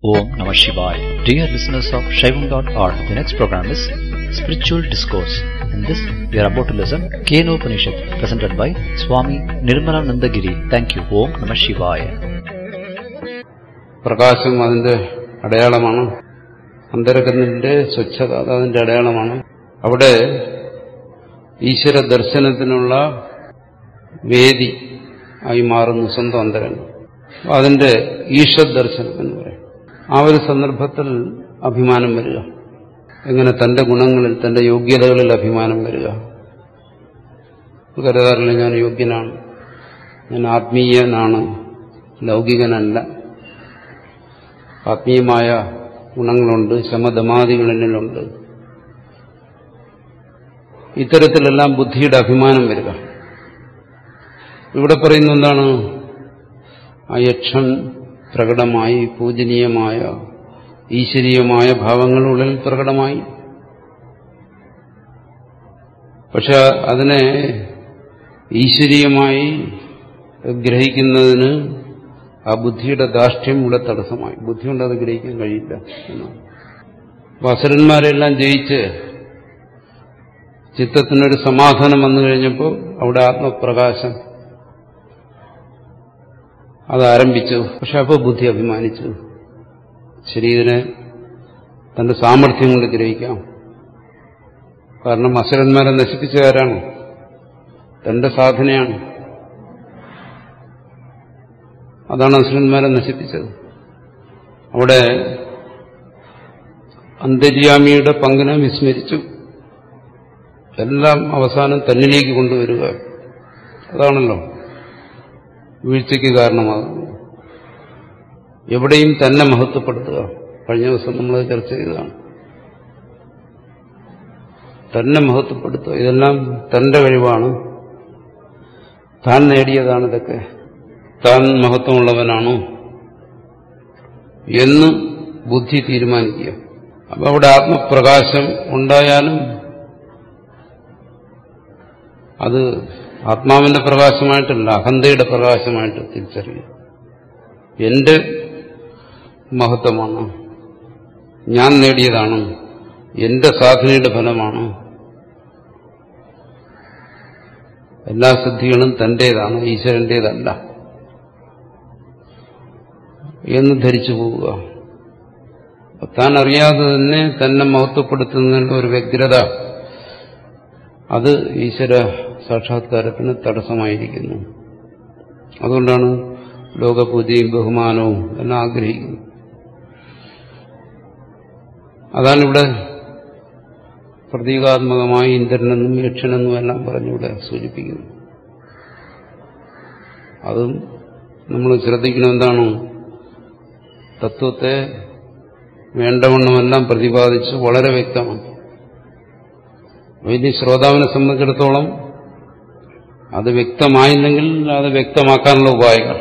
Om Namah Shivaya. Dear listeners of Shaivam.org, the next program is Spiritual Discourse. In this, we are about to listen Keno Upanishad, presented by Swami Nirmalananda Giri. Thank you. Om Namah Shivaya. പ്രകാശം അതിന്റെ അടയാളമാണ് അന്തരകത്തിന്റെ സ്വച്ഛത അത് അതിന്റെ അടയാളമാണ് അവിടെ ഈശ്വര ദർശനത്തിനുള്ള വേദി ആയി മാറുന്നു സ്വന്തം അന്തരംഗം അതിന്റെ ഈശ്വർ ദർശനം എന്ന് പറയും ആ ഒരു സന്ദർഭത്തിൽ അഭിമാനം വരിക എങ്ങനെ തന്റെ ഗുണങ്ങളിൽ തന്റെ യോഗ്യതകളിൽ അഭിമാനം വരിക കരുതാറില്ല ഞാൻ യോഗ്യനാണ് ഞാൻ ആത്മീയനാണ് ലൗകികനല്ല ആത്മീയമായ ഗുണങ്ങളുണ്ട് ശമദമാദികൾ എന്നിലുണ്ട് ഇത്തരത്തിലെല്ലാം ബുദ്ധിയുടെ അഭിമാനം വരിക ഇവിടെ പറയുന്ന എന്താണ് ആ യക്ഷൻ പ്രകടമായി പൂജനീയമായ ഈശ്വരീയമായ ഭാവങ്ങളുള്ളിൽ പ്രകടമായി പക്ഷെ അതിനെ ഈശ്വരീയമായി ഗ്രഹിക്കുന്നതിന് ആ ബുദ്ധിയുടെ ധാർഷ്ട്യം ഇവിടെ തടസ്സമായി ബുദ്ധി കൊണ്ട് അത് ഗ്രഹിക്കാൻ കഴിയില്ല എന്നാണ് വസരന്മാരെല്ലാം ജയിച്ച് ചിത്തത്തിനൊരു സമാധാനം വന്നു കഴിഞ്ഞപ്പോൾ അവിടെ ആത്മപ്രകാശം അത് ആരംഭിച്ചു പക്ഷെ അപ്പോൾ ബുദ്ധി അഭിമാനിച്ചു ശരി ഇതിനെ തന്റെ സാമർഥ്യം കൊണ്ട് ഗ്രഹിക്കാം കാരണം അസുരന്മാരെ നശിപ്പിച്ചവരാണ് തന്റെ സാധനയാണ് അതാണ് അസുരന്മാരെ നശിപ്പിച്ചത് അവിടെ അന്തര്യാമിയുടെ പങ്കിനെ വിസ്മരിച്ചു എല്ലാം അവസാനം തന്നിലേക്ക് കൊണ്ടുവരിക അതാണല്ലോ വീഴ്ചയ്ക്ക് കാരണമാകുന്നു എവിടെയും തന്നെ മഹത്വപ്പെടുത്തുക കഴിഞ്ഞ ദിവസം നമ്മൾ ചർച്ച ചെയ്തതാണ് തന്നെ മഹത്വപ്പെടുത്തുക ഇതെല്ലാം തന്റെ കഴിവാണ് താൻ നേടിയതാണ് ഇതൊക്കെ താൻ മഹത്വമുള്ളവനാണോ എന്ന് ബുദ്ധി തീരുമാനിക്കുക അപ്പൊ അവിടെ ആത്മപ്രകാശം ഉണ്ടായാലും അത് ആത്മാവിന്റെ പ്രകാശമായിട്ടല്ല അഹന്തയുടെ പ്രകാശമായിട്ട് തിരിച്ചറിയുക എന്റെ മഹത്വമാണ് ഞാൻ നേടിയതാണ് എന്റെ സാധനയുടെ ഫലമാണ് എല്ലാ സിദ്ധികളും തന്റേതാണ് ഈശ്വരന്റേതല്ല എന്ന് ധരിച്ചു പോവുക താൻ അറിയാതെ തന്നെ തന്നെ മഹത്വപ്പെടുത്തുന്നതിനുള്ള ഒരു വ്യഗ്രത അത് ഈശ്വര സാക്ഷാത്കാരത്തിന് തടസ്സമായിരിക്കുന്നു അതുകൊണ്ടാണ് ലോകപൂജയും ബഹുമാനവും എല്ലാം ആഗ്രഹിക്കുന്നത് അതാണിവിടെ പ്രതീകാത്മകമായി ഇന്ദ്രനെന്നും യക്ഷനെന്നും എല്ലാം പറഞ്ഞിവിടെ സൂചിപ്പിക്കുന്നു അതും നമ്മൾ ശ്രദ്ധിക്കണം എന്താണോ തത്വത്തെ വേണ്ടവണ്ണമെല്ലാം പ്രതിപാദിച്ച് വളരെ വ്യക്തമാണ് ഇനി ശ്രോതാവിനെ സംബന്ധിച്ചിടത്തോളം അത് വ്യക്തമായില്ലെങ്കിൽ അത് വ്യക്തമാക്കാനുള്ള ഉപായങ്ങൾ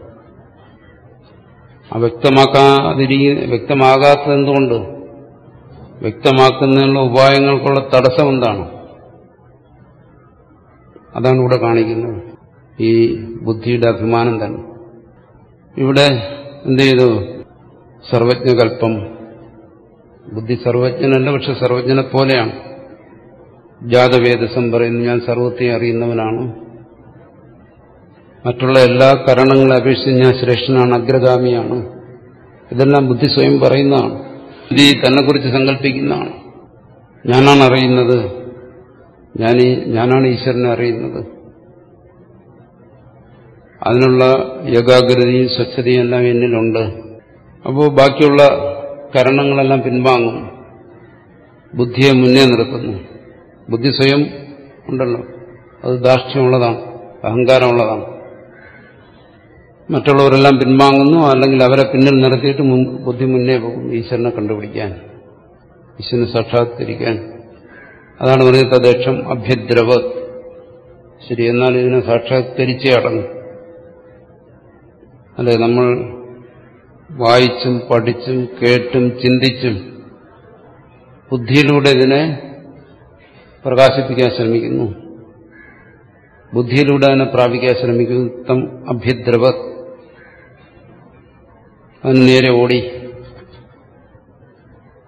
ആ വ്യക്തമാക്കാതിരിക്കുന്ന വ്യക്തമാകാത്തത് എന്തുകൊണ്ട് വ്യക്തമാക്കുന്നതിനുള്ള ഉപായങ്ങൾക്കുള്ള തടസ്സം എന്താണ് അതാണ് ഇവിടെ കാണിക്കുന്നത് ഈ ബുദ്ധിയുടെ അഭിമാനം തന്നെ ഇവിടെ എന്ത് ചെയ്തു സർവജ്ഞകൽപ്പം ബുദ്ധി സർവജ്ഞനല്ല പക്ഷെ സർവജ്ഞനെ പോലെയാണ് ജാതവേദസം പറയുന്നു ഞാൻ സർവത്തെ അറിയുന്നവനാണ് മറ്റുള്ള എല്ലാ കരണങ്ങളെ അപേക്ഷിച്ച് ഞാൻ ശ്രേഷ്ഠനാണ് അഗ്രഗാമിയാണ് ഇതെല്ലാം ബുദ്ധി സ്വയം പറയുന്നതാണ് ബുദ്ധി തന്നെക്കുറിച്ച് സങ്കല്പിക്കുന്നതാണ് ഞാനാണ് അറിയുന്നത് ഞാൻ ഞാനാണ് ഈശ്വരനെ അറിയുന്നത് അതിനുള്ള ഏകാഗ്രതയും സ്വച്ഛതയും എല്ലാം എന്നിലുണ്ട് അപ്പോൾ ബാക്കിയുള്ള കരണങ്ങളെല്ലാം പിൻവാങ്ങും ബുദ്ധിയെ മുന്നേ നിർത്തുന്നു ബുദ്ധി സ്വയം ഉണ്ടല്ലോ അത് ധാർഷ്ട്യമുള്ളതാണ് അഹങ്കാരമുള്ളതാണ് മറ്റുള്ളവരെല്ലാം പിൻവാങ്ങുന്നു അല്ലെങ്കിൽ അവരെ പിന്നിൽ നിർത്തിയിട്ട് ബുദ്ധി മുന്നേ പോകും ഈശ്വരനെ കണ്ടുപിടിക്കാൻ ഈശ്വരനെ സാക്ഷാത്കരിക്കാൻ അതാണ് പറയുന്നത് തദ്ദേശം അഭ്യദ്രവത് ശരി എന്നാൽ ഇതിനെ സാക്ഷാത്കരിച്ചേ അടങ്ങും അല്ലെ നമ്മൾ വായിച്ചും പഠിച്ചും കേട്ടും ചിന്തിച്ചും ബുദ്ധിയിലൂടെ ഇതിനെ പ്രകാശിപ്പിക്കാൻ ശ്രമിക്കുന്നു ബുദ്ധിയിലൂടെ അതിനെ പ്രാപിക്കാൻ ശ്രമിക്കുന്നു തം അഭ്യദ്രവത് അതിന് നേരെ ഓടി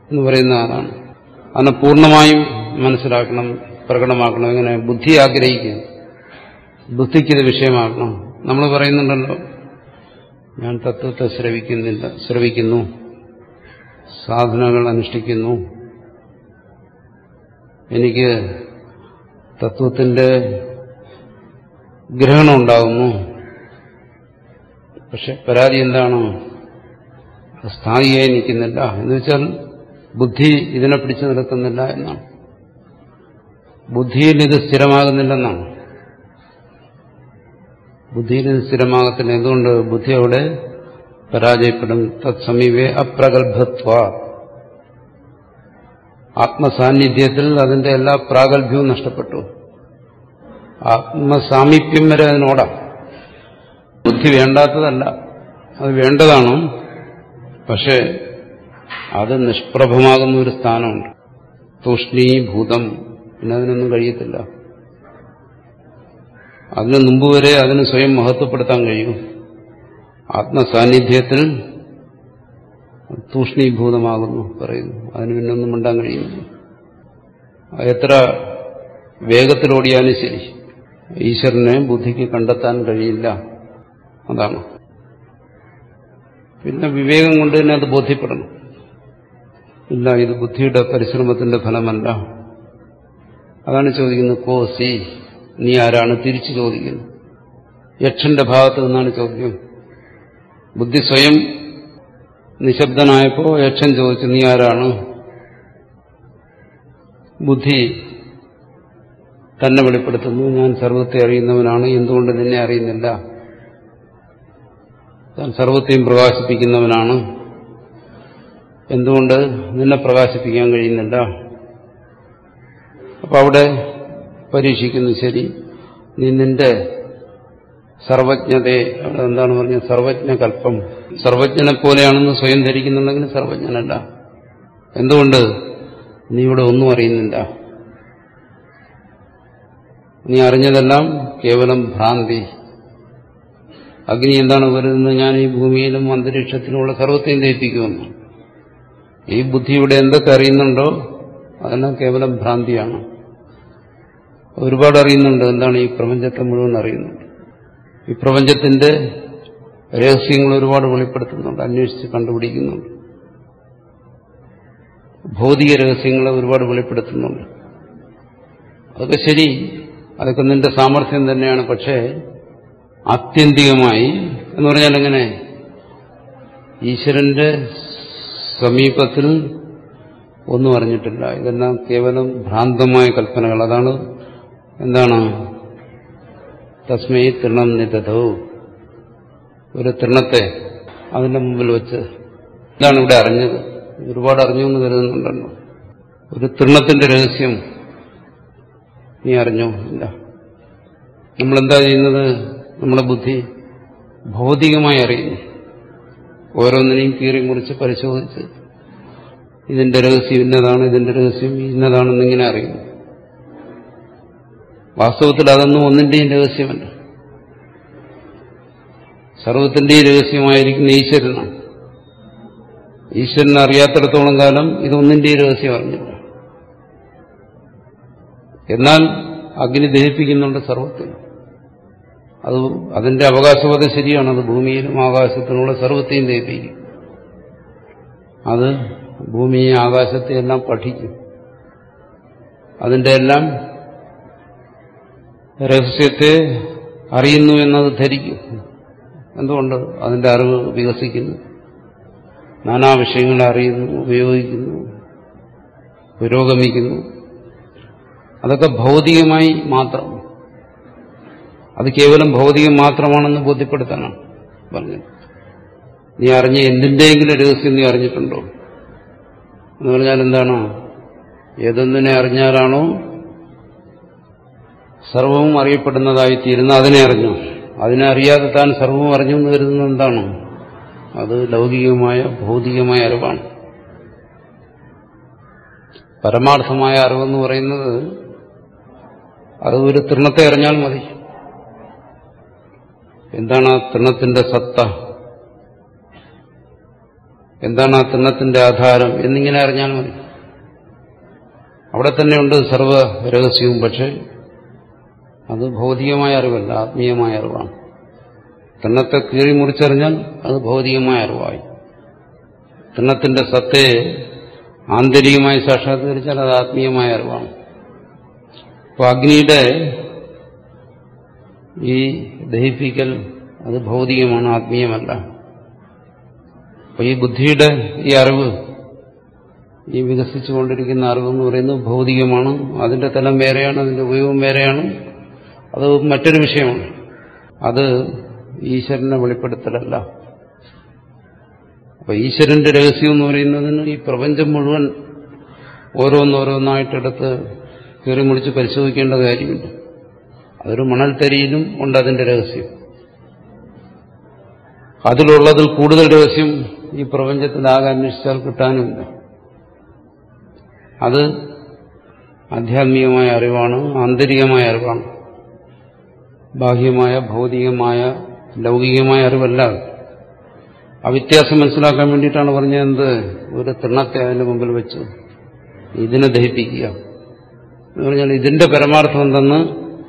എന്ന് പറയുന്ന അതാണ് അതിനെ പൂർണ്ണമായും മനസ്സിലാക്കണം പ്രകടമാക്കണം എങ്ങനെ ബുദ്ധി ആഗ്രഹിക്കുക ബുദ്ധിക്കിത് വിഷയമാക്കണം നമ്മൾ പറയുന്നുണ്ടല്ലോ ഞാൻ തത്വത്തെ ശ്രവിക്കുന്നില്ല ശ്രവിക്കുന്നു സാധനകൾ അനുഷ്ഠിക്കുന്നു എനിക്ക് തത്വത്തിന്റെ ഗ്രഹണം ഉണ്ടാകുന്നു പക്ഷെ പരാതി എന്താണ് അത് സ്ഥായിയായി നിൽക്കുന്നില്ല എന്ന് വെച്ചാൽ ബുദ്ധി ഇതിനെ പിടിച്ചു നിൽക്കുന്നില്ല എന്നാണ് ബുദ്ധിയിൽ ഇത് സ്ഥിരമാകുന്നില്ലെന്നാണ് ബുദ്ധിയിൽ ഇത് സ്ഥിരമാകത്തില്ല എന്തുകൊണ്ട് ബുദ്ധി അവിടെ പരാജയപ്പെടും തത്സമീപേ അപ്രഗത്ഭത്വ ആത്മസാന്നിധ്യത്തിൽ അതിന്റെ എല്ലാ പ്രാഗൽഭ്യവും നഷ്ടപ്പെട്ടു ആത്മസാമീപ്യം വരെ അതിനോടാം ബുദ്ധി വേണ്ടാത്തതല്ല അത് വേണ്ടതാണ് പക്ഷേ അത് നിഷ്പ്രഭമാകുന്ന ഒരു സ്ഥാനമുണ്ട് തൂഷ്ണീഭൂതം പിന്നെ അതിനൊന്നും കഴിയത്തില്ല അതിനു മുമ്പ് വരെ അതിന് സ്വയം മഹത്വപ്പെടുത്താൻ കഴിയും ആത്മസാന്നിധ്യത്തിൽ തൂഷ്ണീഭൂതമാകുന്നു പറയുന്നു അതിന് പിന്നെ ഒന്നും മിണ്ടാൻ കഴിയുന്നു എത്ര വേഗത്തിലോടിയാലും ശരി ഈശ്വരനെ ബുദ്ധിക്ക് കണ്ടെത്താൻ കഴിയില്ല അതാണ് പിന്നെ വിവേകം കൊണ്ട് തന്നെ അത് ബോധ്യപ്പെടണം ഇല്ല ഇത് ബുദ്ധിയുടെ പരിശ്രമത്തിന്റെ ഫലമല്ല അതാണ് ചോദിക്കുന്നത് കോ സി നീ ആരാണ് തിരിച്ചു ചോദിക്കുന്നത് യക്ഷന്റെ ഭാഗത്ത് നിന്നാണ് ചോദ്യം ബുദ്ധി സ്വയം നിശബ്ദനായപ്പോ യക്ഷൻ ചോദിച്ചു നീ ആരാണ് ബുദ്ധി തന്നെ വെളിപ്പെടുത്തുന്നു ഞാൻ സർവത്തെ അറിയുന്നവനാണ് എന്തുകൊണ്ട് നിന്നെ അറിയുന്നില്ല താൻ സർവത്തെയും പ്രകാശിപ്പിക്കുന്നവനാണ് എന്തുകൊണ്ട് നിന്നെ പ്രകാശിപ്പിക്കാൻ കഴിയുന്നില്ല അപ്പൊ അവിടെ പരീക്ഷിക്കുന്നു ശരി നീ നിന്റെ സർവജ്ഞതയെ അവിടെ എന്താണ് പറഞ്ഞത് സർവജ്ഞകൽപ്പം സർവജ്ഞനെ പോലെയാണെന്ന് സ്വയം ധരിക്കുന്നുണ്ടെങ്കിൽ സർവജ്ഞനല്ല എന്തുകൊണ്ട് നീ ഇവിടെ ഒന്നും അറിയുന്നില്ല നീ അറിഞ്ഞതെല്ലാം കേവലം ഭ്രാന്തി അഗ്നി എന്താണ് വരുന്നത് ഞാൻ ഈ ഭൂമിയിലും അന്തരീക്ഷത്തിലുമുള്ള സർവത്തെയും ദയിപ്പിക്കുമെന്ന് ഈ ബുദ്ധിയുടെ എന്തൊക്കെ അറിയുന്നുണ്ടോ അതെല്ലാം കേവലം ഭ്രാന്തിയാണ് ഒരുപാട് അറിയുന്നുണ്ട് എന്താണ് ഈ പ്രപഞ്ചത്തെ മുഴുവൻ അറിയുന്നുണ്ട് ഈ പ്രപഞ്ചത്തിന്റെ രഹസ്യങ്ങൾ ഒരുപാട് വെളിപ്പെടുത്തുന്നുണ്ട് അന്വേഷിച്ച് കണ്ടുപിടിക്കുന്നുണ്ട് ഭൗതിക രഹസ്യങ്ങളെ ഒരുപാട് വെളിപ്പെടുത്തുന്നുണ്ട് അതൊക്കെ ശരി അതൊക്കെ നിന്റെ സാമർഥ്യം തന്നെയാണ് പക്ഷേ ആത്യന്തികമായി എന്ന് പറഞ്ഞാൽ എങ്ങനെ ഈശ്വരന്റെ സമീപത്തിൽ ഒന്നും അറിഞ്ഞിട്ടില്ല ഇതെല്ലാം കേവലം ഭ്രാന്തമായ കൽപ്പനകൾ അതാണ് എന്താണ് തസ്മൈ തൃണം നിതതോ ഒരു തൃണത്തെ അതിന്റെ മുമ്പിൽ വെച്ച് ഇതാണ് ഇവിടെ അറിഞ്ഞത് ഒരുപാട് അറിഞ്ഞു എന്ന് കരുതുന്നുണ്ടല്ലോ ഒരു തൃണത്തിന്റെ രഹസ്യം നീ അറിഞ്ഞോ ഇല്ല നമ്മളെന്താ ചെയ്യുന്നത് നമ്മുടെ ബുദ്ധി ഭൗതികമായി അറിയുന്നു ഓരോന്നിനെയും കീറി മുറിച്ച് പരിശോധിച്ച് ഇതിന്റെ രഹസ്യം ഇന്നതാണ് ഇതിന്റെ രഹസ്യം ഇന്നതാണെന്നിങ്ങനെ അറിയുന്നു വാസ്തവത്തിൽ അതൊന്നും ഒന്നിന്റെയും രഹസ്യമല്ല സർവത്തിന്റെയും രഹസ്യമായിരിക്കുന്ന ഈശ്വരനാണ് ഈശ്വരനെ അറിയാത്തിടത്തോളം കാലം ഇതൊന്നിന്റെയും രഹസ്യം അറിഞ്ഞില്ല എന്നാൽ അഗ്നി ദഹിപ്പിക്കുന്നുണ്ട് സർവത്തിൽ അത് അതിന്റെ അവകാശവാദ ശരിയാണ് അത് ഭൂമിയിലും ആകാശത്തിനുള്ള സർവത്തെയും ദഹിപ്പിക്കും അത് ഭൂമിയെ ആകാശത്തെ എല്ലാം പഠിക്കും അതിന്റെ എല്ലാം രഹസ്യത്തെ അറിയുന്നു എന്നത് ധരിക്കും എന്തുകൊണ്ട് അതിന്റെ അറിവ് വികസിക്കുന്നു നാനാ വിഷയങ്ങളെ അറിയുന്നു ഉപയോഗിക്കുന്നു പുരോഗമിക്കുന്നു അതൊക്കെ ഭൗതികമായി മാത്രം അത് കേവലം ഭൗതികം മാത്രമാണെന്ന് ബോധ്യപ്പെടുത്താനാണ് പറഞ്ഞത് നീ അറിഞ്ഞ എന്തിൻ്റെയെങ്കിലും രഹസ്യം നീ അറിഞ്ഞിട്ടുണ്ടോ എന്ന് പറഞ്ഞാൽ എന്താണോ ഏതൊന്നിനെ അറിഞ്ഞാലാണോ സർവവും അറിയപ്പെടുന്നതായി തീരുന്ന അതിനെ അറിഞ്ഞു അതിനെ അറിയാതെ താൻ സർവവും അറിഞ്ഞു എന്ന് കരുതുന്നത് എന്താണ് അത് ലൗകികമായ ഭൗതികമായ അറിവാണ് പരമാർത്ഥമായ അറിവെന്ന് പറയുന്നത് അത് ഒരു തൃണത്തെ അറിഞ്ഞാൽ മതി എന്താണ് ആ തൃണത്തിന്റെ സത്ത എന്താണ് ആ തിണ്ണത്തിന്റെ ആധാരം എന്നിങ്ങനെ അറിഞ്ഞാൽ മതി അവിടെ തന്നെയുണ്ട് സർവ രഹസ്യവും പക്ഷെ അത് ഭൗതികമായ അറിവല്ല ആത്മീയമായ അറിവാണ് തിണ്ണത്തെ കീറി മുറിച്ചറിഞ്ഞാൽ അത് ഭൗതികമായ അറിവായി തിണ്ണത്തിന്റെ സത്തയെ ആന്തരികമായി സാക്ഷാത്കരിച്ചാൽ അത് ആത്മീയമായ അറിവാണ് അപ്പൊ അഗ്നിയുടെ ഈ ദഹിപ്പിക്കൽ അത് ഭൗതികമാണ് ആത്മീയമല്ല അപ്പൊ ഈ ബുദ്ധിയുടെ ഈ അറിവ് ഈ വികസിച്ചുകൊണ്ടിരിക്കുന്ന അറിവെന്ന് പറയുന്നത് ഭൗതികമാണ് അതിന്റെ തലം വേറെയാണ് അതിന്റെ ഉപയോഗം വേറെയാണ് അത് മറ്റൊരു വിഷയമാണ് അത് ഈശ്വരനെ വെളിപ്പെടുത്തലല്ല അപ്പൊ ഈശ്വരന്റെ രഹസ്യം എന്ന് പറയുന്നതിന് ഈ പ്രപഞ്ചം മുഴുവൻ ഓരോന്നോരോന്നായിട്ടെടുത്ത് കയറി മുടിച്ച് പരിശോധിക്കേണ്ട കാര്യമില്ല അതൊരു മണൽത്തരിയിലും ഉണ്ട് അതിന്റെ രഹസ്യം അതിലുള്ളതിൽ കൂടുതൽ രഹസ്യം ഈ പ്രപഞ്ചത്തിലാകെ അന്വേഷിച്ചാൽ കിട്ടാനുമില്ല അത് ആധ്യാത്മികമായ അറിവാണ് ആന്തരികമായ അറിവാണ് ബാഹ്യമായ ഭൗതികമായ ലൗകികമായ അറിവല്ല ആ വ്യത്യാസം മനസ്സിലാക്കാൻ വേണ്ടിയിട്ടാണ് പറഞ്ഞത് ഒരു തൃണത്തെ അതിന്റെ മുമ്പിൽ വെച്ച് ഇതിനെ ദഹിപ്പിക്കുക എന്ന് പറഞ്ഞാൽ ഇതിന്റെ പരമാർത്ഥം എന്തെന്ന്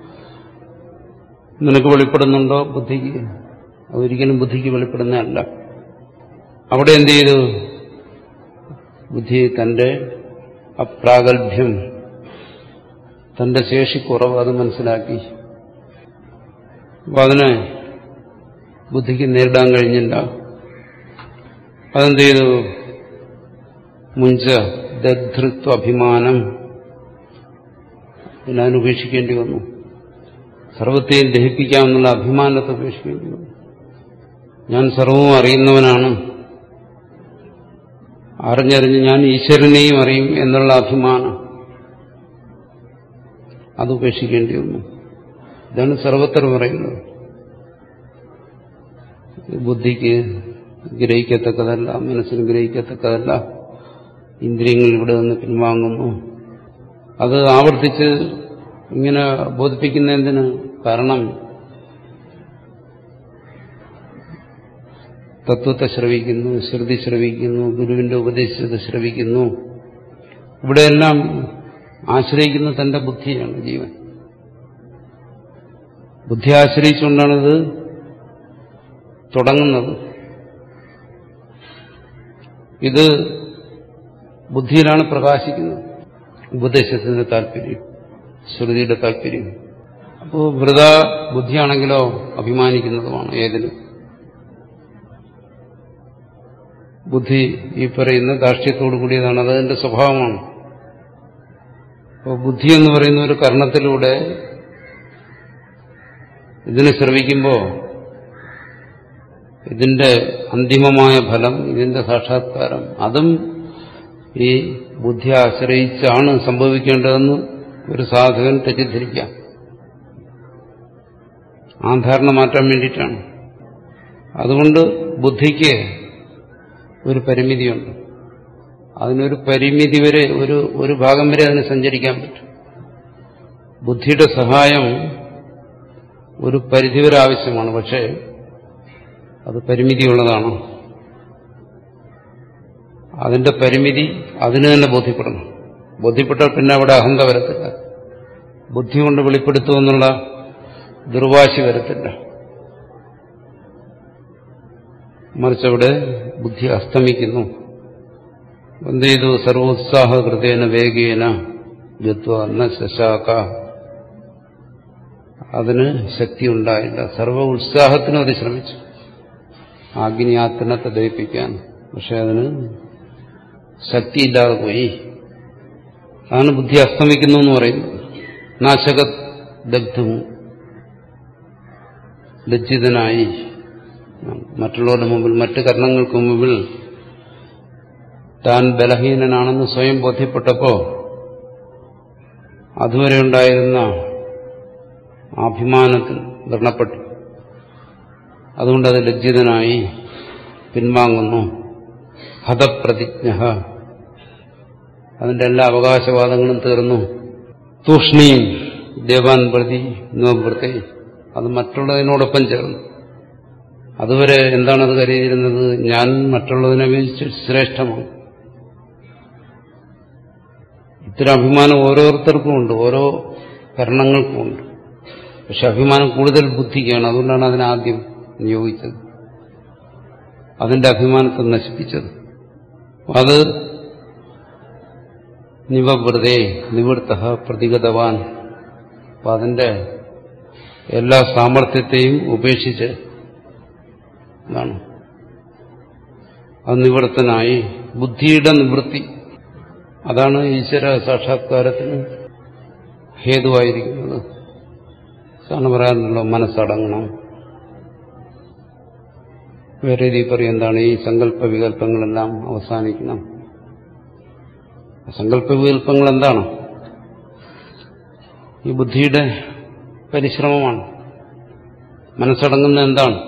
നിനക്ക് വെളിപ്പെടുന്നുണ്ടോ ബുദ്ധിക്ക് അതൊരിക്കലും ബുദ്ധിക്ക് വെളിപ്പെടുന്നതല്ല അവിടെ എന്ത് ചെയ്തു ബുദ്ധി തന്റെ അപ്രാഗൽഭ്യം തന്റെ ശേഷിക്കുറവ് അത് മനസ്സിലാക്കി അപ്പൊ അതിനെ ബുദ്ധിക്ക് നേരിടാൻ കഴിഞ്ഞില്ല അതെന്ത് ചെയ്തു മുഞ്ച ദധൃത്വ അഭിമാനം പിന്നെ അതിന് ഉപേക്ഷിക്കേണ്ടി വന്നു സർവത്തെയും ദഹിപ്പിക്കാമെന്നുള്ള അഭിമാനത്തെ ഉപേക്ഷിക്കേണ്ടി വന്നു ഞാൻ സർവവും അറിയുന്നവനാണ് അറിഞ്ഞറിഞ്ഞ് ഞാൻ ഈശ്വരനെയും അറിയും എന്നുള്ള അഭിമാനം അത് ഉപേക്ഷിക്കേണ്ടി വന്നു ഇതാണ് സർവത്ര പറയുന്നത് ബുദ്ധിക്ക് ഗ്രഹിക്കത്തക്കതല്ല മനസ്സിന് ഗ്രഹിക്കത്തക്കതല്ല ഇന്ദ്രിയങ്ങൾ ഇവിടെ നിന്ന് പിൻവാങ്ങുന്നു അത് ആവർത്തിച്ച് ഇങ്ങനെ ബോധിപ്പിക്കുന്നതിന് കാരണം തത്വത്തെ ശ്രവിക്കുന്നു ശ്രുതി ശ്രവിക്കുന്നു ഗുരുവിന്റെ ഉപദേശത്തെ ശ്രവിക്കുന്നു ഇവിടെയെല്ലാം ആശ്രയിക്കുന്ന തന്റെ ബുദ്ധിയാണ് ജീവൻ ബുദ്ധി ആശ്രയിച്ചുകൊണ്ടാണിത് തുടങ്ങുന്നത് ഇത് ബുദ്ധിയിലാണ് പ്രകാശിക്കുന്നത് ഉപദേശത്തിന്റെ താല്പര്യം ശ്രുതിയുടെ താല്പര്യം അപ്പോൾ വൃത ബുദ്ധിയാണെങ്കിലോ അഭിമാനിക്കുന്നതുമാണ് ഏതിനും ബുദ്ധി ഈ പറയുന്ന ധാർഷ്ട്യത്തോടു കൂടിയതാണ് അതതിന്റെ സ്വഭാവമാണ് അപ്പോൾ ബുദ്ധി എന്ന് പറയുന്ന ഒരു കർണത്തിലൂടെ ഇതിനെ ശ്രവിക്കുമ്പോൾ ഇതിന്റെ അന്തിമമായ ഫലം ഇതിന്റെ സാക്ഷാത്കാരം അതും ഈ ബുദ്ധി ആശ്രയിച്ചാണ് സംഭവിക്കേണ്ടതെന്ന് ഒരു സാധകൻ തെറ്റിദ്ധരിക്കാം ആ ധാരണ മാറ്റാൻ വേണ്ടിയിട്ടാണ് അതുകൊണ്ട് ബുദ്ധിക്ക് ഒരു പരിമിതിയുണ്ട് അതിനൊരു പരിമിതി വരെ ഒരു ഒരു ഭാഗം വരെ അതിന് സഞ്ചരിക്കാൻ പറ്റും ബുദ്ധിയുടെ സഹായം ഒരു പരിധിവരെ ആവശ്യമാണ് പക്ഷേ അത് പരിമിതിയുള്ളതാണ് അതിന്റെ പരിമിതി അതിന് തന്നെ ബോധ്യപ്പെടണം ബോധ്യപ്പെട്ടാൽ പിന്നെ അവിടെ അഹന്ത വരത്തില്ല ബുദ്ധി കൊണ്ട് വെളിപ്പെടുത്തുമെന്നുള്ള ദുർവാശി വരത്തില്ല മറിച്ചവിടെ ബുദ്ധി അസ്തമിക്കുന്നു എന്ത് ചെയ്തു സർവോത്സാഹകൃതേന വേഗേന ജത്വ ന ശശാക അതിന് ശക്തി ഉണ്ടായില്ല സർവ ഉത്സാഹത്തിനും അത് ശ്രമിച്ചു അഗ്നി ആ തിണത്തെ ദഹിപ്പിക്കാൻ പക്ഷെ അതിന് ശക്തിയില്ലാതെ പോയി അതാണ് ബുദ്ധി അസ്തമിക്കുന്നു എന്ന് പറയുന്നത് നാശക ദഗ്ധവും ലജ്ജിതനായി മറ്റുള്ളവരുടെ മുമ്പിൽ മറ്റു കർണങ്ങൾക്ക് മുമ്പിൽ താൻ ബലഹീനനാണെന്ന് സ്വയം ബോധ്യപ്പെട്ടപ്പോ അതുവരെ ഉണ്ടായിരുന്ന അഭിമാനത്തിൽ വ്രണപ്പെട്ടു അതുകൊണ്ടത് ലജ്ജിതനായി പിൻവാങ്ങുന്നു ഹതപ്രതിജ്ഞ അതിന്റെ എല്ലാ അവകാശവാദങ്ങളും തീർന്നു തൂഷ്ണീം ദേവാൻ പ്രതി നോവൃത്തെ അത് മറ്റുള്ളതിനോടൊപ്പം ചേർന്നു അതുവരെ എന്താണത് കരുതിയിരുന്നത് ഞാൻ മറ്റുള്ളതിനെ അപേക്ഷിച്ച് ശ്രേഷ്ഠമാണ് ഇത്തരം അഭിമാനം ഓരോരുത്തർക്കും ഉണ്ട് ഓരോ ഭരണങ്ങൾക്കും ഉണ്ട് പക്ഷെ അഭിമാനം കൂടുതൽ ബുദ്ധിക്കാണ് അതുകൊണ്ടാണ് അതിനെ ആദ്യം നിയോഗിച്ചത് അതിന്റെ അഭിമാനത്തെ നശിപ്പിച്ചത് അത് നിവവൃതേ നിവൃത്ത പ്രതിഗതവാൻ അപ്പൊ അതിന്റെ എല്ലാ സാമർഥ്യത്തെയും ഉപേക്ഷിച്ച് എന്നാണ് അത് നിവൃത്തനായി ബുദ്ധിയുടെ നിവൃത്തി അതാണ് ഈശ്വര സാക്ഷാത്കാരത്തിന് ഹേതുവായിരിക്കുന്നത് സാറിന് പറയാറുണ്ടല്ലോ മനസ്സടങ്ങണം വേറെ രീതി പറയും എന്താണ് ഈ സങ്കല്പ വികല്പങ്ങളെല്ലാം അവസാനിക്കണം സങ്കല്പ വികല്പങ്ങൾ എന്താണ് ഈ ബുദ്ധിയുടെ പരിശ്രമമാണ് മനസ്സടങ്ങുന്ന എന്താണ്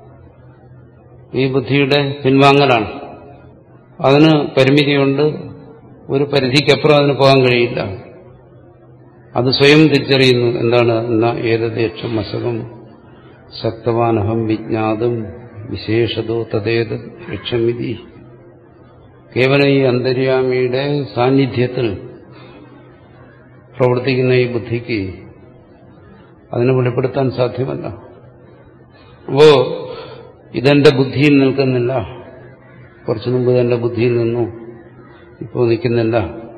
ഈ ബുദ്ധിയുടെ പിൻവാങ്ങലാണ് അതിന് പരിമിതിയുണ്ട് ഒരു പരിധിക്കപ്പുറം അതിന് പോകാൻ കഴിയില്ല അത് സ്വയം തിരിച്ചറിയുന്നു എന്താണ് എന്ന ഏതദേശം അസകം ശക്തവാനഹം വിജ്ഞാതും വിശേഷതോ തതേത് ലക്ഷ്യമിതി കേവലം ഈ അന്തര്യാമിയുടെ സാന്നിധ്യത്തിൽ പ്രവർത്തിക്കുന്ന ഈ ബുദ്ധിക്ക് അതിനെ വെളിപ്പെടുത്താൻ സാധ്യമല്ല അപ്പോ ഇതെന്റെ ബുദ്ധിയിൽ നിൽക്കുന്നില്ല കുറച്ചു മുമ്പ് ഇതെന്റെ ബുദ്ധിയിൽ നിന്നു ഇപ്പോൾ നിൽക്കുന്നില്ല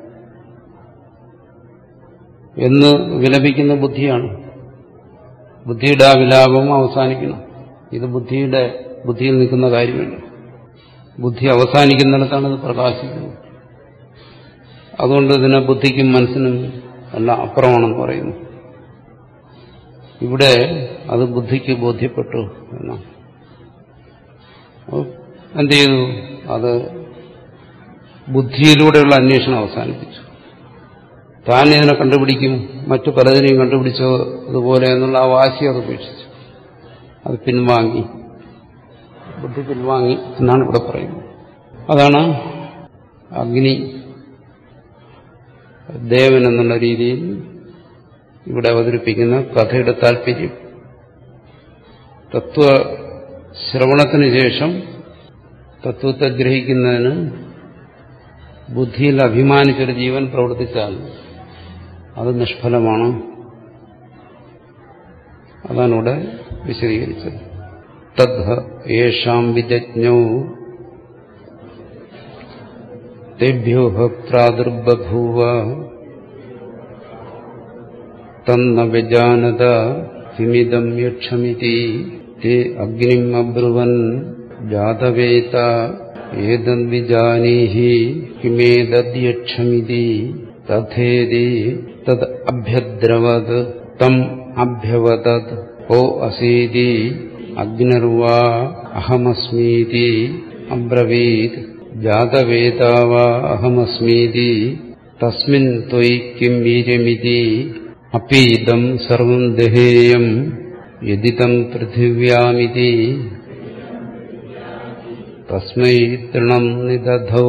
എന്ന് വിലപിക്കുന്ന ബുദ്ധിയാണ് ബുദ്ധിയുടെ ആ വിലാപം അവസാനിക്കണം ഇത് ബുദ്ധിയുടെ ബുദ്ധിയിൽ നിൽക്കുന്ന കാര്യമല്ല ബുദ്ധി അവസാനിക്കുന്നിടത്താണ് ഇത് പ്രകാശിക്കുന്നത് അതുകൊണ്ട് ഇതിനെ ബുദ്ധിക്കും മനസ്സിനും എല്ലാം അപ്പുറമാണെന്ന് പറയുന്നു ഇവിടെ അത് ബുദ്ധിക്ക് ബോധ്യപ്പെട്ടു എന്നാണ് എന്ത് ചെയ്തു അത് ബുദ്ധിയിലൂടെയുള്ള അന്വേഷണം അവസാനിപ്പിച്ചു താൻ ഇതിനെ കണ്ടുപിടിക്കും മറ്റു പലതിനെയും കണ്ടുപിടിച്ചോ അതുപോലെ എന്നുള്ള ആ വാശി അത് ഉപേക്ഷിച്ചു അത് പിൻവാങ്ങി ബുദ്ധി പിൻവാങ്ങി എന്നാണ് ഇവിടെ പറയുന്നത് അതാണ് അഗ്നി ദേവൻ എന്നുള്ള രീതിയിൽ ഇവിടെ അവതരിപ്പിക്കുന്ന കഥയുടെ താല്പര്യം തത്വ ശ്രവണത്തിന് ശേഷം തത്വത്തെ ഗ്രഹിക്കുന്നതിന് ബുദ്ധിയിൽ അഭിമാനിച്ചൊരു ജീവൻ പ്രവർത്തിച്ചാൽ അത് നിഷ്ഫലമാണ് അതാണ് ഇവിടെ വിശദീകരിച്ചത് തദ്ധ യേഷാം വിജജ്ഞോ തേഭ്യോ പ്രാദുർബഭൂവ തന്ന വിജാനത കിമിതം യക്ഷമിതി തേ അഗ്നിം അബ്രുവൻ ജാതവേത ഏതദ്വിജാനീഹി കിമേതദ്യക്ഷമിതി തഥേതി തത് അഭ്യദ്രവത് തം അഭ്യവതത് ഓ അസീതി അഗ്നിർവാ അഹമസ്മീതി അബ്രവീത് ജാതവേതാവാ അഹമസ്മീതി തസ്മിൻ ത്വയി കിം വീര്യമിതി അപ്പീതം സർവം ദഹേയം യദിതം പൃഥിവ്യാമിതി തസ്മൈ തൃണം നിദധൗ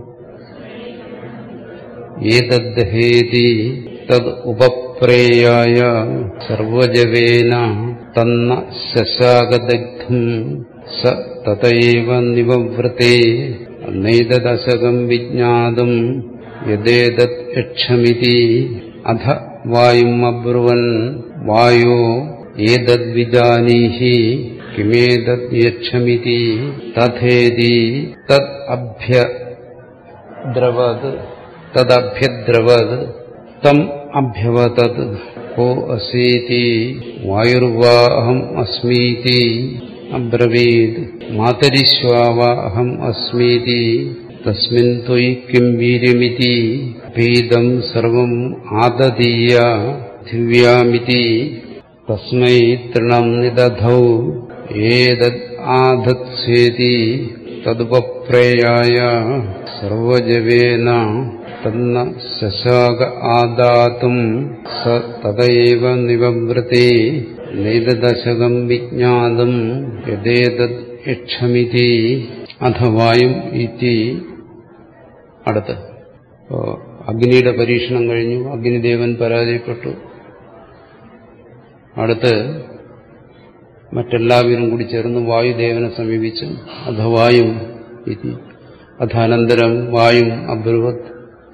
ഏതദ്ഹേതി തദ് ഉപപ്രേയായ സർവജവേന തന്ന ശശാകദഗ്ധം സ തതൈവ നിവവൃത്തെ നൈതദശകം വിജ്ഞാതും യദേതത് യക്ഷമിതി അധ വായും അബ്രുവൻ വായോ ഏതദ്വിജാനീഹി കിമേതത് യക്ഷമിതി തഥേതി തദ് അഭ്യദ്രവത് തദഭ്യദ്രവത് തം അഭ്യവതത് കോ അസീതി വായുർവാ അഹം അസ്മീതി അബ്രവീത് മാതരിശ്വാവ അഹം അസ്മീതി തസ്മിൻ ത്വയി കിം വീര്യമിതി പീതം സർവം ആദദീയ ദിവ്യാമിതി തസ്മൈ തൃണം നിദധൗ ഏതദ് ആധത്സ്വേതി തദുപപ്രേയായ സർവജവേന തന്ന ശശാക ആദാതും സ തദൈവ നിവവൃത്തെ നൈതദശകം വിജ്ഞാതും യഥേതത് യക്ഷമിതി അഥവായും ഇതി അടുത്ത് അഗ്നിയുടെ പരീക്ഷണം കഴിഞ്ഞു അഗ്നിദേവൻ പരാജയപ്പെട്ടു അടുത്ത് മറ്റെല്ലാവരും കൂടി ചേർന്ന് വായുദേവനെ സമീപിച്ചു അധവായും ഇതി അഥാനന്തരം വായും അബ്രുവത്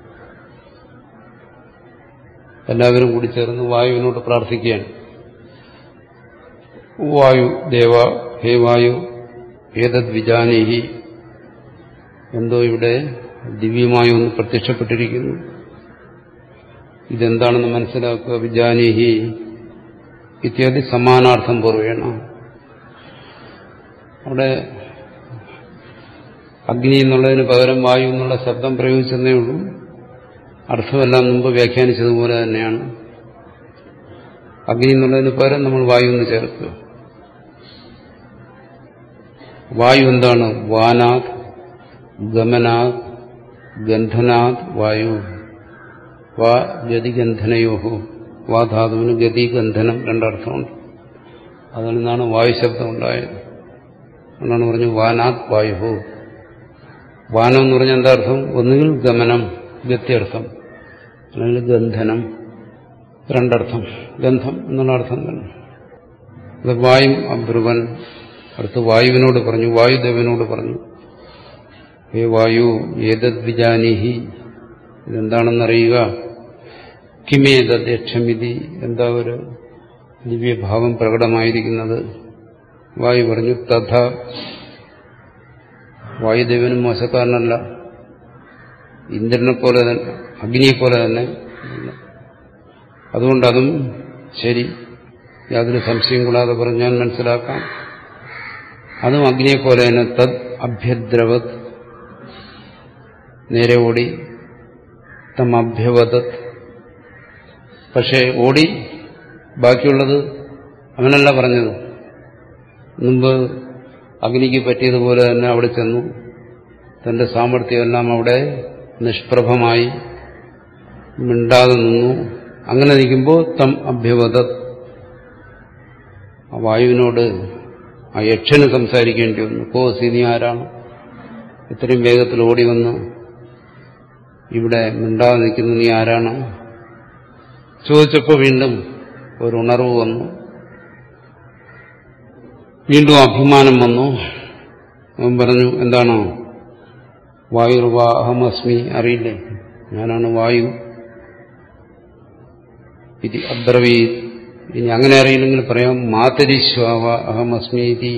എല്ലാവരും കൂടി ചേർന്ന് വായുവിനോട് പ്രാർത്ഥിക്കുകയാണ് വായു ദേവ ഹേ വായു ഏതത് വിജാനീഹി എന്തോ ഇവിടെ ദിവ്യമായി ഒന്ന് പ്രത്യക്ഷപ്പെട്ടിരിക്കുന്നു ഇതെന്താണെന്ന് മനസ്സിലാക്കുക വിജാനീഹി ഇത്യാദി സമാനാർത്ഥം പൂർവേണ അവിടെ അഗ്നി എന്നുള്ളതിന് പകരം വായു എന്നുള്ള ശബ്ദം പ്രയോഗിച്ചതേ ഉള്ളൂ അർത്ഥമെല്ലാം മുമ്പ് വ്യാഖ്യാനിച്ചതുപോലെ തന്നെയാണ് അഗ്നി എന്നുള്ളതിന് പകരം നമ്മൾ വായു എന്ന് ചേർക്കുക വായു എന്താണ് വാനാത് ഗമനാത് ഗന്ധനാത് വായു വാ ഗതിഗന്ധനയോഹോ വാ ധാതുവിന് ഗതിഗന്ധനം രണ്ടർത്ഥമുണ്ട് അതിൽ നിന്നാണ് വായുശബ്ദം ഉണ്ടായത് എന്നാണ് പറഞ്ഞു വാനാത് വായുഹോ വാനം എന്ന് പറഞ്ഞാൽ എന്താ അർത്ഥം ഒന്നുകിൽ ഗമനം ഗത്യർത്ഥം അല്ലെങ്കിൽ ഗന്ധനം രണ്ടർത്ഥം ഗന്ധം എന്നുള്ള അർത്ഥം തന്നെ അത് വായും അബ്രുവൻ അടുത്ത് വായുവിനോട് പറഞ്ഞു വായുദേവനോട് പറഞ്ഞു ഹേ വായു ഏതദ് വിജാനീഹി ഇതെന്താണെന്നറിയുക കിമേതദ് യക്ഷമിതി എന്താ ഒരു ദിവ്യഭാവം പ്രകടമായിരിക്കുന്നത് വായു പറഞ്ഞു തഥ വായുദേവനും മോശക്കാരനല്ല ഇന്ദ്രനെ പോലെ തന്നെ അഗ്നിയെ പോലെ തന്നെ അതുകൊണ്ട് അതും ശരി യാതൊരു സംശയം കൂടാതെ പറഞ്ഞ് ഞാൻ മനസ്സിലാക്കാം അതും അഗ്നിയെ പോലെ തന്നെ തദ് അഭ്യദ്രവത് നേരെ ഓടി തം അഭ്യവതത് പക്ഷേ ഓടി ബാക്കിയുള്ളത് അവനല്ല പറഞ്ഞത് മുമ്പ് അഗ്നിക്ക് പറ്റിയതുപോലെ തന്നെ അവിടെ ചെന്നു തന്റെ സാമർഥ്യമെല്ലാം അവിടെ നിഷ്പ്രഭമായി മിണ്ടാതെ നിന്നു അങ്ങനെ നിൽക്കുമ്പോൾ തം അഭ്യവത ആ വായുവിനോട് ആ യക്ഷന് സംസാരിക്കേണ്ടി വന്നു കോ സിനി ആരാണ് ഇത്രയും വേഗത്തിൽ ഓടി വന്ന് ഇവിടെ മിണ്ടാതെ നിൽക്കുന്ന നീ ആരാണ് ചോദിച്ചപ്പോൾ വീണ്ടും ഒരു ഉണർവ് വന്നു വീണ്ടും അഭിമാനം വന്നു അവൻ പറഞ്ഞു എന്താണോ വായുർവാ അഹമസ്മി അറിയില്ലേ ഞാനാണ് വായു ഇത് അബ്രവീ ഇനി അങ്ങനെ അറിയില്ലെങ്കിൽ പറയാം മാതരിശ്വാവ അഹമസ്മി ഇതി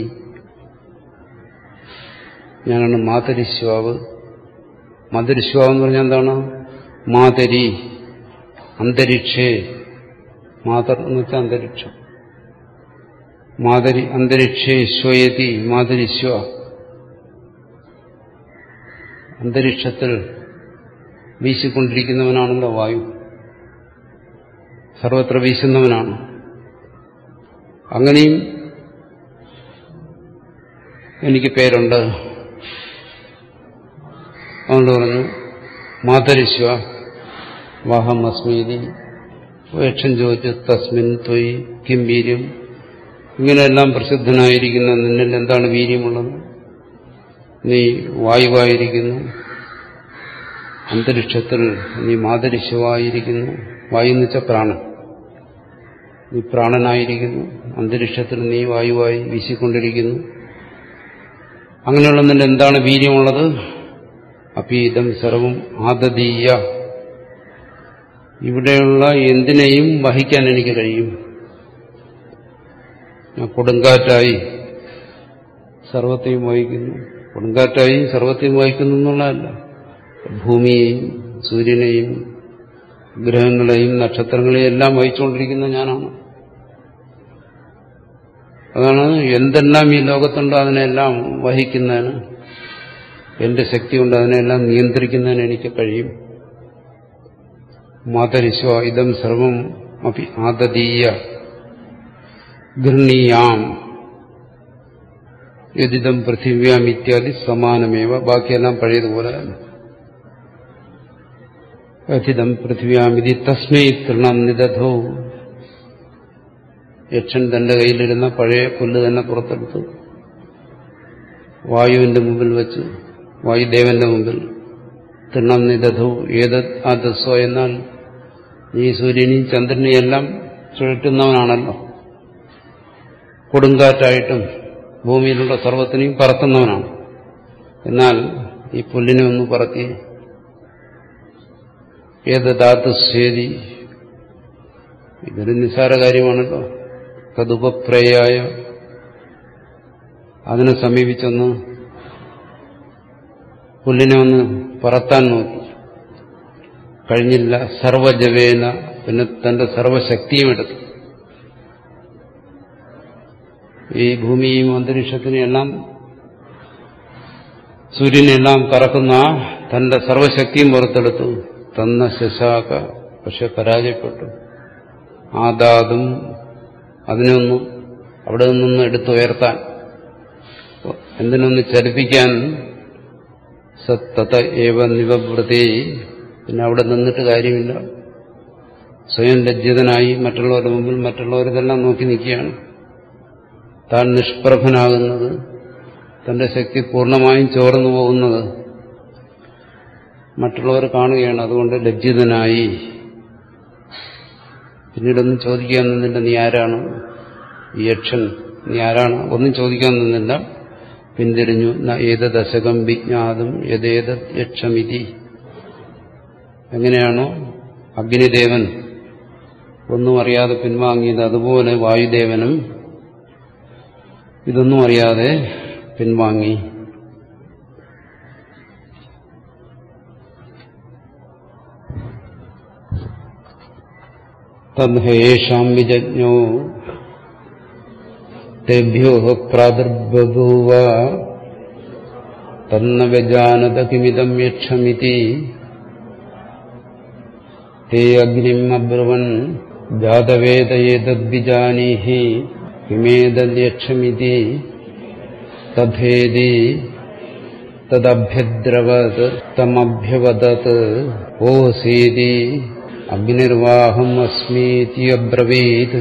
ഞാനാണ് മാതരിശ്വാവ് മാതരിശ്വാവ് എന്ന് പറഞ്ഞാൽ എന്താണ് മാതരി അന്തരിക്ഷേ മാതർ എന്ന് വെച്ചാൽ അന്തരിക്ഷം മാതരി അന്തരിക്ഷേ ശ്വയതി മാതരിശ്വ അന്തരീക്ഷത്തിൽ വീശിക്കൊണ്ടിരിക്കുന്നവനാണല്ലോ വായു സർവത്ര വീശുന്നവനാണ് അങ്ങനെയും എനിക്ക് പേരുണ്ട് അതുകൊണ്ട് പറഞ്ഞു മാതരിശ്വ വാഹം അസ്മീതി യക്ഷൻ ചോദിച്ചു തസ്മിൻ ത്വയ് കിം വീര്യം ഇങ്ങനെയെല്ലാം പ്രസിദ്ധനായിരിക്കുന്ന നിന്നിൽ എന്താണ് വീര്യമുള്ളത് നീ വായുവായിരിക്കുന്നു അന്തരീക്ഷത്തിൽ നീ മാതരിശവായിരിക്കുന്നു വായു എന്ന് വെച്ചാൽ പ്രാണൻ നീ പ്രാണനായിരിക്കുന്നു അന്തരീക്ഷത്തിൽ നീ വായുവായി വീശിക്കൊണ്ടിരിക്കുന്നു അങ്ങനെയുള്ള നിന്റെ എന്താണ് വീര്യമുള്ളത് അപീതം സർവം ആദതീയ ഇവിടെയുള്ള എന്തിനേയും വഹിക്കാൻ എനിക്ക് കഴിയും ഞാൻ കൊടുങ്കാറ്റായി സർവത്തെയും വഹിക്കുന്നു കൊടുങ്കാറ്റായി സർവത്തെയും വഹിക്കുന്നു എന്നുള്ളതല്ല ഭൂമിയെയും സൂര്യനെയും ഗ്രഹങ്ങളെയും നക്ഷത്രങ്ങളെയും എല്ലാം വഹിച്ചുകൊണ്ടിരിക്കുന്ന ഞാനാണ് അതാണ് എന്തെല്ലാം ഈ ലോകത്തുണ്ടോ അതിനെല്ലാം വഹിക്കുന്നതിന് എന്റെ ശക്തി കൊണ്ട് അതിനെല്ലാം നിയന്ത്രിക്കുന്നതിന് എനിക്ക് കഴിയും മാതരിശ്വ ഇതം സർവം അപ്പി ആദതീയ ഗൃഹീയാം യതിദം പൃഥിവ്യാം ഇത്യാദി സമാനമേവ ബാക്കിയെല്ലാം പഴയതുപോലെ തന്നെ യഥിതം പൃഥിവ്യാമിതി തസ്മൈ തൃണം നിദധോ യക്ഷൻ തന്റെ കയ്യിലിരുന്ന പഴയ പുല്ല് തന്നെ പുറത്തെടുത്തു വായുവിന്റെ മുമ്പിൽ വെച്ച് വായുദേവന്റെ മുമ്പിൽ തൃണം നിദധു ഏത് ആദസ്വ എന്നാൽ ഈ സൂര്യനെയും ചന്ദ്രനെയും എല്ലാം ചുഴറ്റുന്നവനാണല്ലോ കൊടുങ്കാറ്റായിട്ടും ഭൂമിയിലുള്ള സർവത്തിനെയും പറത്തുന്നവനാണ് എന്നാൽ ഈ പുല്ലിനെ ഒന്ന് പറത്തി ഏത് ധാതുശ്വേതി ഇതൊരു നിസ്സാര കാര്യമാണല്ലോ തതുപപ്രയായ അതിനെ സമീപിച്ചൊന്ന് പുല്ലിനെ ഒന്ന് പറത്താൻ നോക്കി കഴിഞ്ഞില്ല സർവജവേന പിന്നെ തന്റെ സർവശക്തിയും എടുത്തു ഈ ഭൂമിയും അന്തരീക്ഷത്തിനെയും എല്ലാം സൂര്യനെല്ലാം കറക്കുന്ന തന്റെ സർവശക്തിയും പുറത്തെടുത്തു തന്ന ശശാക പക്ഷെ പരാജയപ്പെട്ടു ആദാതും അതിനെ ഒന്ന് അവിടെ നിന്നൊന്ന് എടുത്തുയർത്താൻ എന്തിനൊന്ന് ചലിപ്പിക്കാൻ സത്തത ഏവ നിവൃത്തി പിന്നെ അവിടെ നിന്നിട്ട് കാര്യമില്ല സ്വയം ലജ്ജിതനായി മറ്റുള്ളവരുടെ മുമ്പിൽ മറ്റുള്ളവരിതെല്ലാം നോക്കി നിൽക്കുകയാണ് താൻ നിഷ്പ്രഭനാകുന്നത് തന്റെ ശക്തി പൂർണ്ണമായും ചോർന്നു പോകുന്നത് മറ്റുള്ളവർ കാണുകയാണ് അതുകൊണ്ട് ലജ്ജിതനായി പിന്നീടൊന്നും ചോദിക്കാൻ നിന്നില്ല നീ ആരാണ് ഈ യക്ഷൻ നീ ആരാണ് ഒന്നും ചോദിക്കാൻ നിന്നില്ല പിന്തിരിഞ്ഞു ഏത് ദശകം വിജ്ഞാതും യഥേത യക്ഷമിതി എങ്ങനെയാണോ അഗ്നിദേവൻ ഒന്നും അറിയാതെ പിൻവാങ്ങിയത് അതുപോലെ വായുദേവനും ഇതൊന്നും അറിയാതെ പിൻവാങ്ങി തദ്ഹേഷാം വിജജ്ഞോ തേഭ്യോ പ്രാദുർബഭൂവ തന്ന വ്യജാനത കിമിതം യക്ഷമിതി തേ അഗ്നിം അബ്രുവൻ ജാതവേദയേതദ്വിജാനീഹി കിമേതദ്യക്ഷമിതി തഥേതി തദഭ്യദ്രവത് തമഭ്യവദത് ഓസീതി അഗ്നിർവാഹം അസ്മീതി അബ്രവീത്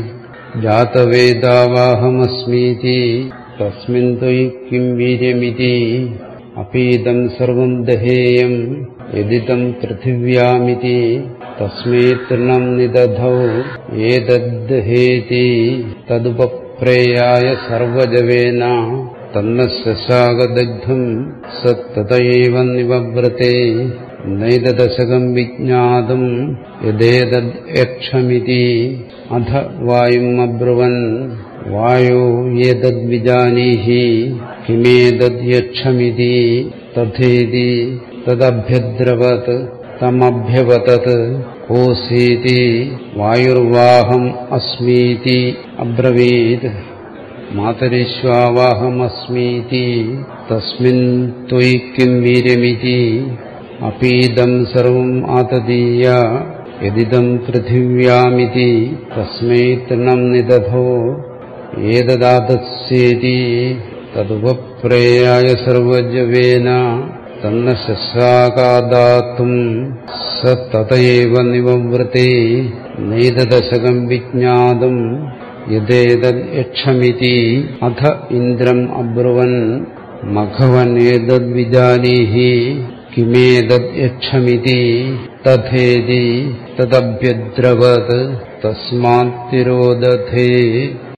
ജാതവേദാവാഹമസ്മീതി തസ്മിൻ ത്വയി കിം വീര്യമിതി അപീതം സർവം ദഹേയം യദിതം പൃഥിവ്യാമിതി തസ്മൈ തൃണം നിദധൗ ഏതദ്ദഹേതി തദുപപ്രേയായ സർവജവേന തന്ന ശശാകദഗ്ധം സത്തതയേവ നിവവ്രത്തെ നൈതദശകം വിജ്ഞാതും യഥേതദ്യക്ഷമിതി അധ വായും അബ്രുവൻ വായോ ഏതദ്വിജാനീഹി കിമേതദ്യക്ഷമിതി തഥേതി തദഭ്യദ്രവത് തമഭ്യവതത് കോസീതി വായുർവാഹം അസ്മീതി അബ്രവീത് മാതരിശ്വാവാഹമസ്മീതി തസ്മിൻ ത്വയി കിം വീര്യമിതി അപീതം സർവം ആതദീയ യദിദം പൃഥിവ്യാമിതി തസ്മൈ തൃണം നിദധോ ഏതദാതസ്യേതി തതുപപ്രേയായ സർവജവേന തന്ന ശസ്സാകാദാത്തും സ തതയേവ നിവവൃത്തെ നൈതദശകം വിജ്ഞാതും യഥേതദ്യക്ഷമിതി അധ ഇന്ദ്രം അബ്രുവൻ മഘവൻ ഏതദ്വിജാനീഹി കിമേതദ്യക്ഷമിതി തഥേതി തദഭ്യദ്രവത് തസ്മാത്തിരോദധേ